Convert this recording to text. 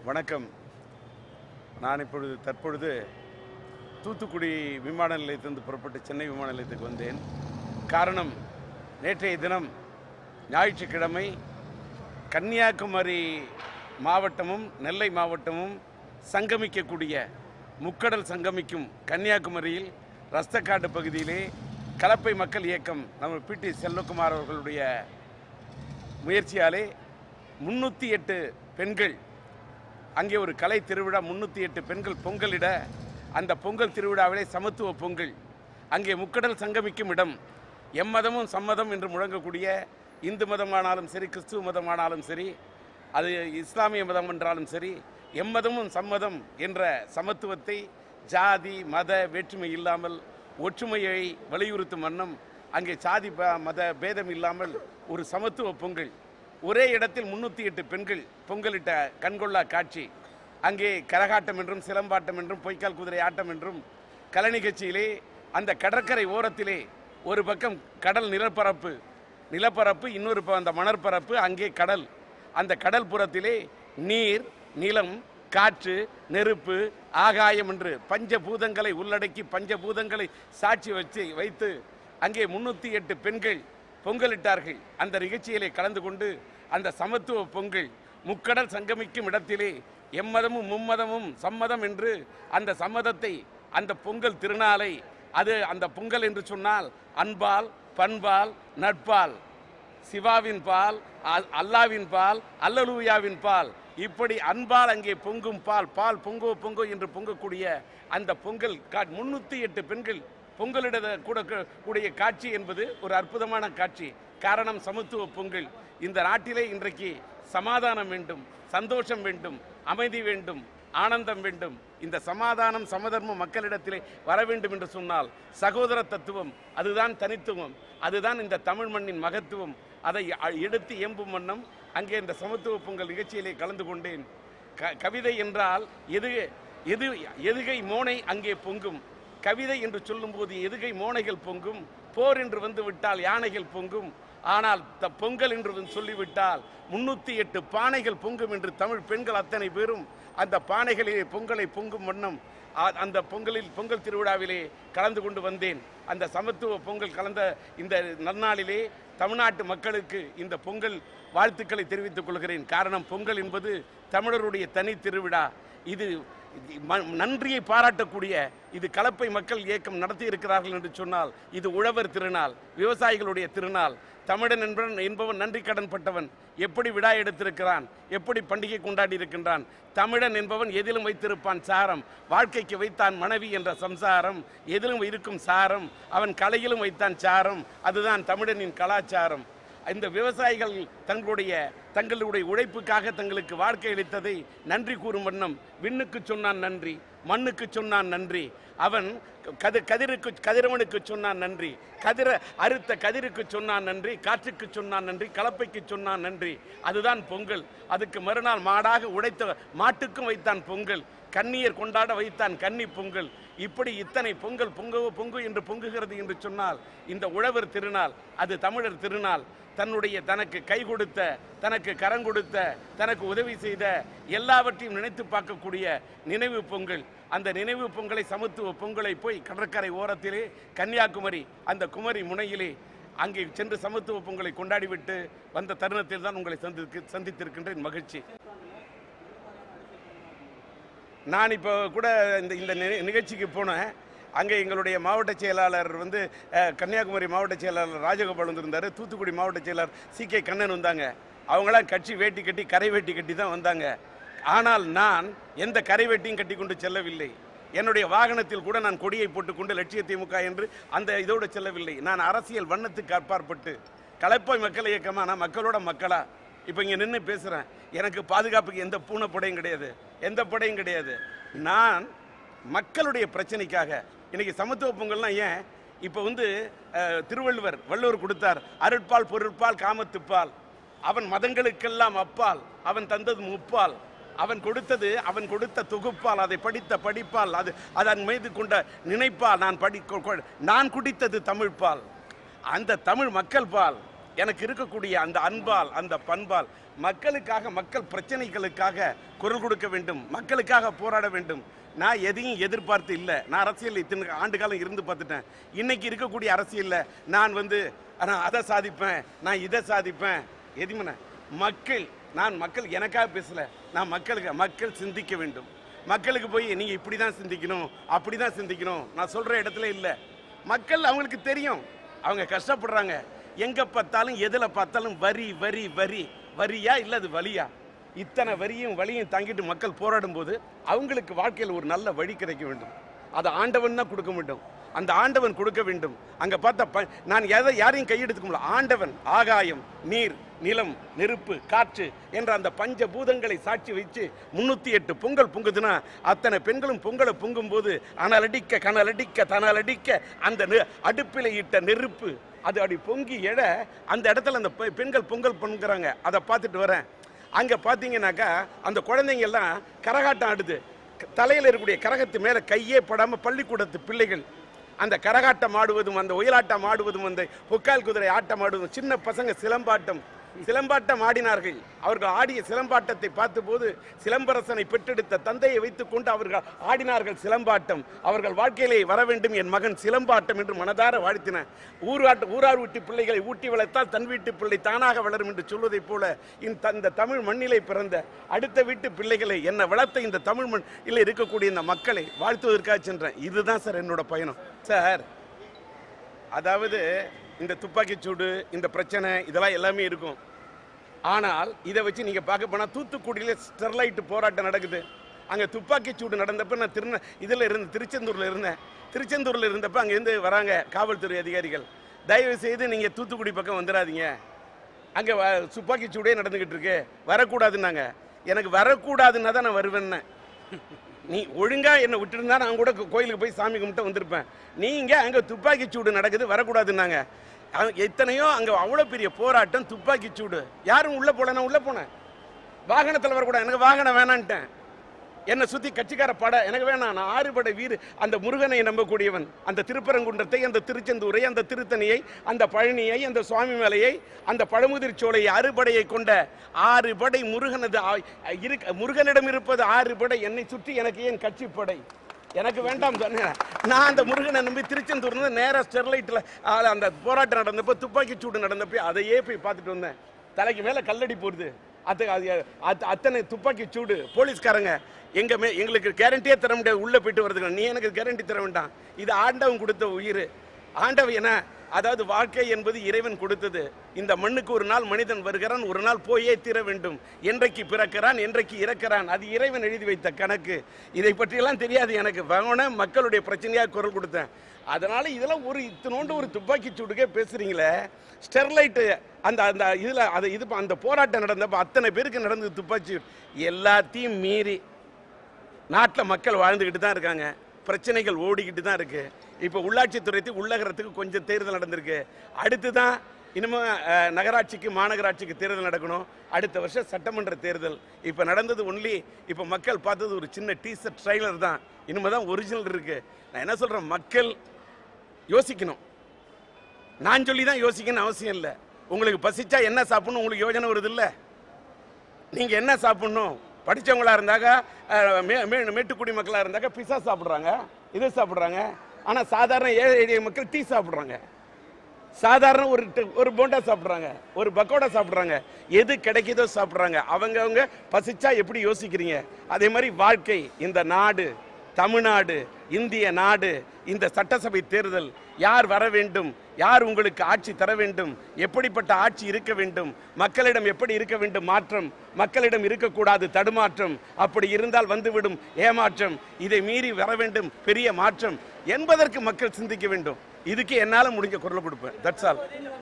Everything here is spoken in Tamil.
வணக்கம் நான் இப்பொழுது தற்பொழுது தூத்துக்குடி விமான நிலையத்திலிருந்து புறப்பட்டு சென்னை விமான நிலையத்துக்கு வந்தேன் காரணம் நேற்றைய தினம் ஞாயிற்றுக்கிழமை கன்னியாகுமரி மாவட்டமும் நெல்லை மாவட்டமும் சங்கமிக்கக்கூடிய முக்கடல் சங்கமிக்கும் கன்னியாகுமரியில் ரஸ்தக்காடு பகுதியிலே கலப்பை மக்கள் இயக்கம் நம்ம பிடி செல்வகுமார் அவர்களுடைய முயற்சியாலே முன்னூற்றி எட்டு பெண்கள் அங்கே ஒரு கலை திருவிழா முன்னூற்றி எட்டு பெண்கள் பொங்கலிட அந்த பொங்கல் திருவிழாவிலே சமத்துவ பொங்கல் அங்கே முக்கடல் சங்கமிக்கும் இடம் எம்மதமும் சம்மதம் என்று முழங்கக்கூடிய இந்து மதமானாலும் சரி கிறிஸ்துவ மதமானாலும் சரி அது இஸ்லாமிய மதம் என்றாலும் சரி எம்மதமும் சம்மதம் என்ற சமத்துவத்தை ஜாதி மத வேற்றுமை இல்லாமல் ஒற்றுமையை வலியுறுத்தும் வண்ணம் அங்கே சாதி ப- மத பேதம் இல்லாமல் ஒரு சமத்துவ பொங்கல் ஒரே இடத்தில் முன்னூற்றி எட்டு பெண்கள் பொங்கலிட்ட கண்கொள்ளா காட்சி அங்கே கரகாட்டம் என்றும் சிலம்பாட்டம் என்றும் பொய்க்கால் குதிரை ஆட்டம் என்றும் கலை நிகழ்ச்சியிலே அந்த கடற்கரை ஓரத்திலே ஒரு பக்கம் கடல் நிலப்பரப்பு நிலப்பரப்பு இன்னொரு ப- அந்த மணற்பரப்பு அங்கே கடல் அந்த கடல் புறத்திலே நீர் நிலம் காற்று நெருப்பு ஆகாயம் என்று பஞ்சபூதங்களை உள்ளடக்கி பஞ்சபூதங்களை சாட்சி வச்சு வைத்து அங்கே முன்னூற்றி எட்டு பெண்கள் பொங்கலிட்டார்கள் அந்த நிகழ்ச்சியிலே கலந்து கொண்டு அந்த சமத்துவ பொங்கல் முக்கடல் சங்கமிக்கும் இடத்திலே எம்மதமும் மும்மதமும் சம்மதம் என்று அந்த சம்மதத்தை அந்த பொங்கல் திருநாளை அது அந்த பொங்கல் என்று சொன்னால் அன்பால் பண்பால் நட்பால் சிவாவின் பால் அ- அல்லாவின் பால் அல்லலூயாவின் பால் இப்படி அன்பால் அங்கே பொங்கும் பால் பால் பொங்கோ பொங்கோ என்று பொங்கக்கூடிய அந்த பொங்கல் கா முன்னூற்றி எட்டு பெண்கள் பொங்கலிட கூட கூடிய காட்சி என்பது ஒரு அற்புதமான காட்சி காரணம் சமத்துவ பொங்கல் இந்த நாட்டிலே இன்றைக்கு சமாதானம் வேண்டும் சந்தோஷம் வேண்டும் அமைதி வேண்டும் ஆனந்தம் வேண்டும் இந்த சமாதானம் சமதர்மம் மக்களிடத்திலே வர வேண்டும் என்று சொன்னால் சகோதர தத்துவம் அதுதான் தனித்துவம் அதுதான் இந்த தமிழ் மண்ணின் மகத்துவம் அதை அ- எடுத்து எம்பும் வண்ணம் அங்கே இந்த சமத்துவ பொங்கல் நிகழ்ச்சியிலே கலந்து கொண்டேன் க கவிதை என்றால் எது எது எதுகை மோனை அங்கே பொங்கும் கவிதை என்று சொல்லும்போது எதுகை மோனைகள் பொங்கும் போர் என்று வந்து விட்டால் யானைகள் பொங்கும் ஆனால் த பொங்கல் என்று வந்து சொல்லிவிட்டால் முன்னூற்றி எட்டு பானைகள் பொங்கும் என்று தமிழ் பெண்கள் அத்தனை பேரும் அந்த பானைகளிலே பொங்கலை பொங்கும் வண்ணம் ஆ- அந்த பொங்கலில் பொங்கல் திருவிழாவிலே கலந்து கொண்டு வந்தேன் அந்த சமத்துவ பொங்கல் கலந்த இந்த நன்னாளிலே தமிழ்நாட்டு மக்களுக்கு இந்த பொங்கல் வாழ்த்துக்களை தெரிவித்துக் கொள்கிறேன் காரணம் பொங்கல் என்பது தமிழருடைய தனி திருவிழா இது இது ம- நன்றியை பாராட்டக்கூடிய இது கலப்பை மக்கள் இயக்கம் நடத்தி இருக்கிறார்கள் என்று சொன்னால் இது உழவர் திருநாள் விவசாயிகளுடைய திருநாள் தமிழன் என்பவன் என்பவன் நன்றி கடன் பட்டவன் எப்படி விழா எடுத்திருக்கிறான் எப்படி பண்டிகை கொண்டாடி இருக்கின்றான் தமிழன் என்பவன் எதிலும் வைத்திருப்பான் சாரம் வாழ்க்கைக்கு வைத்தான் மனைவி என்ற சம்சாரம் எதிலும் இருக்கும் சாரம் அவன் கலையிலும் வைத்தான் சாரம் அதுதான் தமிழனின் கலாச்சாரம் இந்த விவசாயிகள் தங்களுடைய தங்களுடைய உழைப்புக்காக தங்களுக்கு வாழ்க்கை அளித்ததை நன்றி கூறும் வண்ணம் விண்ணுக்கு சொன்னான் நன்றி மண்ணுக்கு சொன்னான் நன்றி அவன் கதி கதிருக்கு கதிரவனுக்கு சொன்னான் நன்றி கதிர அறுத்த கதிருக்கு சொன்னான் நன்றி காற்றுக்கு சொன்னான் நன்றி கலப்பைக்கு சொன்னான் நன்றி அதுதான் பொங்கல் அதுக்கு மறுநாள் மாடாக உடைத்த மாட்டுக்கும் வைத்தான் பொங்கல் கண்ணியர் கொண்டாட வைத்தான் கன்னி பொங்கல் இப்படி இத்தனை பொங்கல் பொங்கவோ பொங்கு என்று பொங்குகிறது என்று சொன்னால் இந்த உழவர் திருநாள் அது தமிழர் திருநாள் தன்னுடைய தனக்கு கை கொடுத்த தனக்கு கரம் கொடுத்த தனக்கு உதவி செய்த எல்லாவற்றையும் நினைத்து பார்க்கக்கூடிய நினைவு பொங்கல் அந்த நினைவு பொங்கலை சமத்துவ பொங்கலை போய் கடற்கரை ஓரத்திலே கன்னியாகுமரி அந்த குமரி முனையிலே அங்கே சென்று சமத்துவ பொங்கலை கொண்டாடிவிட்டு வந்த தருணத்தில் தான் உங்களை சந்தித்து சந்தித்திருக்கின்றேன் மகிழ்ச்சி நான் இப்போ கூட இந்த இந்த நி- நிகழ்ச்சிக்கு போனேன் அங்கே எங்களுடைய மாவட்ட செயலாளர் வந்து அஹ், கன்னியாகுமரி மாவட்ட செயலாளர் ராஜகோபால் வந்திருந்தார் தூத்துக்குடி மாவட்ட செயலாளர் சி கே கண்ணன் வந்தாங்க அவங்களாம் கட்சி வேட்டி கட்டி கரை வேட்டி கட்டி தான் வந்தாங்க ஆனால் நான் எந்த கரை வேட்டியும் கட்டி கொண்டு செல்லவில்லை என்னுடைய வாகனத்தில் கூட நான் கொடியை போட்டுக்கொண்டு லட்சிய திமுக என்று அந்த இதோடு செல்லவில்லை நான் அரசியல் வண்ணத்துக்கு அப்பாற்பட்டு கலப்பாய் மக்கள் இயக்கமா நான் மக்களோட மக்களா இப்போ இங்கே நின்று பேசுகிறேன் எனக்கு பாதுகாப்புக்கு எந்த பூனைப்படையும் கிடையாது எந்த படையும் கிடையாது நான் மக்களுடைய பிரச்சனைக்காக இன்னைக்கு சமத்துவ பொங்கல்னா ஏன் இப்போ வந்து அஹ், திருவள்ளுவர் வள்ளுவர் கொடுத்தார் அருட்பால் பொருட்பால் காமத்துப்பால் அவன் மதங்களுக்கெல்லாம் அப்பால் அவன் தந்தது முப்பால் அவன் கொடுத்தது அவன் கொடுத்த தொகுப்பால் அதை படித்த படிப்பால் அது அதன் மீது கொண்ட நினைப்பால் நான் படி கொ- கொ- நான் குடித்தது தமிழ் பால் அந்த தமிழ் மக்கள் பால் எனக்கு இருக்கக்கூடிய அந்த அன்பால் அந்த பண்பால் மக்களுக்காக மக்கள் பிரச்சனைகளுக்காக குரல் கொடுக்க வேண்டும் மக்களுக்காக போராட வேண்டும் நான் எதையும் எதிர்பார்த்து இல்லை நான் அரசியல் இத்தனை ஆண்டு காலம் இருந்து பார்த்துட்டேன் இன்னைக்கு இருக்கக்கூடிய அரசியலில் நான் வந்து நான் அதை சாதிப்பேன் நான் இதை சாதிப்பேன் எதுவுமே மக்கள் நான் மக்கள் எனக்காக பேசல நான் மக்களுக்கு மக்கள் சிந்திக்க வேண்டும் மக்களுக்கு போய் நீங்கள் இப்படி தான் சிந்திக்கணும் அப்படி தான் சிந்திக்கணும் நான் சொல்கிற இடத்துல இல்லை மக்கள் அவங்களுக்கு தெரியும் அவங்க கஷ்டப்படுறாங்க எங்கே பார்த்தாலும் எதில் பார்த்தாலும் வரி வரி வரி வரியா இல்லை அது வலியா இத்தனை வரியும் வலியும் தாங்கிட்டு மக்கள் போராடும் போது அவங்களுக்கு வாழ்க்கையில் ஒரு நல்ல வழி கிடைக்க வேண்டும் அதை ஆண்டவன் தான் கொடுக்க வேண்டும் அந்த ஆண்டவன் கொடுக்க வேண்டும் அங்க பார்த்த ப- நான் எதை யாரையும் கையெடுத்துக்க முடியல ஆண்டவன் ஆகாயம் நீர் நிலம் நெருப்பு காற்று என்ற அந்த பஞ்ச பூதங்களை சாட்சி வச்சு முன்னூத்தி எட்டு பொங்கல் பொங்குதுன்னா அத்தனை பெண்களும் பொங்கலை பொங்கும் போது அனலடிக்க கனலடிக்க தனலடிக்க அந்த நெ- அடுப்பில இட்ட நெருப்பு அது அப்படி பொங்கி எழ அந்த இடத்துல அந்த பெ- பெண்கள் பொங்கல் பொங்குறாங்க அதை பார்த்துட்டு வரேன் அங்க பார்த்தீங்கன்னாக்கா அந்த குழந்தைங்க எல்லாம் கரகாட்டம் ஆடுது க- தலையில இருக்கக்கூடிய கரகத்து மேல கையே படாம பள்ளிக்கூடத்து பிள்ளைகள் அந்த கரகாட்டம் ஆடுவதும் அந்த ஒயிலாட்டம் ஆடுவதும் அந்த பொக்கால் குதிரை ஆட்டம் ஆடுவதும் சின்ன பசங்க சிலம்பாட்டம் சிலம்பாட்டம் ஆடினார்கள் அவர்கள் ஆடிய சிலம்பாட்டத்தை பார்த்தபோது சிலம்பரசனை பெற்றெடுத்த தந்தையை வைத்துக் கொண்டு அவர்கள் ஆடினார்கள் சிலம்பாட்டம் அவர்கள் வாழ்க்கையிலே வர வேண்டும் என் மகன் சிலம்பாட்டம் என்று மனதார வாழ்த்தின ஊராட்ட ஊரார் வீட்டு பிள்ளைகளை ஊட்டி வளர்த்தால் தன் வீட்டு பிள்ளை தானாக வளரும் என்று சொல்வதைப் போல இந்த இந்த தமிழ் மண்ணிலே பிறந்த அடுத்த வீட்டு பிள்ளைகளை என்னை வளர்த்த இந்த தமிழ் மண்ணில் இருக்கக்கூடிய இந்த மக்களை வாழ்த்துவதற்காக சென்றேன் இதுதான் சார் என்னோட பயணம் சார் அதாவது இந்த துப்பாக்கிச் சூடு இந்த பிரச்சனை இதெல்லாம் எல்லாமே இருக்கும் ஆனால் இதை வச்சு நீங்கள் பார்க்க போனால் தூத்துக்குடியில் ஸ்டெர்லைட் போராட்டம் நடக்குது அங்கே துப்பாக்கிச் சூடு நடந்தப்ப நான் திருந இதில் இருந்து திருச்செந்தூரில் இருந்தேன் திருச்செந்தூரில் இருந்தப்ப அங்கேருந்து வராங்க காவல்துறை அதிகாரிகள் தயவு செய்து நீங்கள் தூத்துக்குடி பக்கம் வந்துடாதீங்க அங்கே துப்பாக்கிச் சூடே நடந்துக்கிட்டு இருக்கு வரக்கூடாதுன்னாங்க எனக்கு வரக்கூடாதுன்னா தான் நான் வருவேன்னு நீ ஒழுங்கா என்னை விட்டுருந்தா நான் கூட கோ- கோயிலுக்கு போய் சாமி கும்பிட்டு வந்திருப்பேன் நீங்க அங்க துப்பாக்கி சூடு நடக்குது வரக்கூடாதுன்னாங்க அங்க எத்தனையோ அங்க அவ்வளோ பெரிய போராட்டம் துப்பாக்கி சூடு யாரும் உள்ள போல நான் உள்ள போனேன் வாகனத்தில் வரக்கூடாது எனக்கு வாகனம் வேணான்ட்டேன் என்னை சுத்தி கட்சிக்கார படை எனக்கு வேணாம் நான் ஆறுபடை வீடு அந்த முருகனை நம்பக்கூடியவன் அந்த திருப்பரங்குன்றத்தை அந்த திருச்செந்தூரை அந்த திருத்தணியை அந்த பழனியை அந்த சுவாமி மலையை அந்த பழமுதிர் சோலையை அறுபடையை கொண்ட ஆறு படை முருகனது ஆ- இருக்க முருகனிடம் இருப்பது ஆறு படை என்னை சுற்றி எனக்கு ஏன் கட்சி படை எனக்கு வேண்டாம் சொன்னேன் நான் அந்த முருகனை நம்பி திருச்செந்தூர்ல நேராக ஸ்டெர்லைட்டில் அந்த போராட்டம் நடந்தப்போ துப்பாக்கி சூடு நடந்தப்போ அதையே போய் பார்த்துட்டு வந்தேன் தலைக்கு மேலே கல்லடி போடுது அது அது அத்- அத்தனை துப்பாக்கி சூடு போலீஸ்காரங்க எங்க மே எங்களுக்கு கேரண்டியே தர முடியாது உள்ள போயிட்டு வரதுக்கு நீ எனக்கு கேரண்டி தர வேண்டாம் இது ஆண்டவன் கொடுத்த உயிர் ஆண்டவன் என்ன அதாவது வாழ்க்கை என்பது இறைவன் கொடுத்தது இந்த மண்ணுக்கு ஒரு நாள் மனிதன் வருகிறான் ஒரு நாள் போயே தீர வேண்டும் என்றைக்கு பிறக்கிறான் என்றைக்கு இறக்கிறான் அது இறைவன் எழுதி வைத்த கணக்கு இதை பற்றியெல்லாம் தெரியாது எனக்கு வாங்கின மக்களுடைய பிரச்சனையாக குரல் கொடுத்தேன் அதனால இதெல்லாம் ஒரு இத்தனோண்டு ஒரு துப்பாக்கி சூடுக்கே பேசுறீங்களே ஸ்டெர்லைட்டு அந்த அந்த இதில் அது இது ப- அந்த போராட்டம் நடந்தப்போ அத்தனை பேருக்கு நடந்தது துப்பாக்கி சூடு. எல்லாத்தையும் மீறி நாட்டில் மக்கள் வாழ்ந்துக்கிட்டு தான் இருக்காங்க பிரச்சனைகள் ஓடிக்கிட்டு தான் இருக்கு இப்போ உள்ளாட்சித்துறைக்கு உள்ளகரத்துக்கு கொஞ்சம் தேர்தல் நடந்திருக்கு அடுத்து தான் இனிமே அஹ், நகராட்சிக்கு மாநகராட்சிக்கு தேர்தல் நடக்கணும் அடுத்த வருஷம் சட்டமன்ற தேர்தல் இப்போ நடந்தது ஒன்லி இப்போ மக்கள் பார்த்தது ஒரு சின்ன டீசர்ட் ட்ரைலர் தான் இனிமே தான் ஒரிஜினல் இருக்கு நான் என்ன சொல்கிறேன் மக்கள் யோசிக்கணும் நான் சொல்லி தான் யோசிக்கணும்னு அவசியம் இல்லை உங்களுக்கு பசிச்சா என்ன சாப்பிடணும் உங்களுக்கு யோஜனை வருது இல்லை நீங்கள் என்ன சாப்பிடணும் படித்தவங்களா இருந்தாக்கா அஹ், மே மே- மேட்டுக்குடி மக்களாக இருந்தாக்கா பிஸா சாப்பிட்றாங்க இது சாப்பிட்றாங்க ஆனால் சாதாரண ஏழை எளிய மக்கள் டீ சாப்பிட்றாங்க சாதாரண ஒரு ட- ஒரு போண்டா சாப்பிட்றாங்க ஒரு பக்கோடா சாப்பிட்றாங்க எது கிடைக்குதோ சாப்பிட்றாங்க அவங்க அவங்க பசிச்சா எப்படி யோசிக்கிறீங்க அதே மாதிரி வாழ்க்கை இந்த நாடு தமிழ்நாடு இந்திய நாடு இந்த சட்டசபை தேர்தல் யார் வர வேண்டும் யார் உங்களுக்கு ஆட்சி தர வேண்டும் எப்படிப்பட்ட ஆட்சி இருக்க வேண்டும் மக்களிடம் எப்படி இருக்க வேண்டும் மாற்றம் மக்களிடம் இருக்கக்கூடாது தடுமாற்றம் அப்படி இருந்தால் வந்துவிடும் ஏமாற்றம் இதை மீறி வர வேண்டும் பெரிய மாற்றம் என்பதற்கு மக்கள் சிந்திக்க வேண்டும் இதுக்கு என்னால் முடிஞ்ச குரல் கொடுப்பேன் தட்ஸ் ஆல்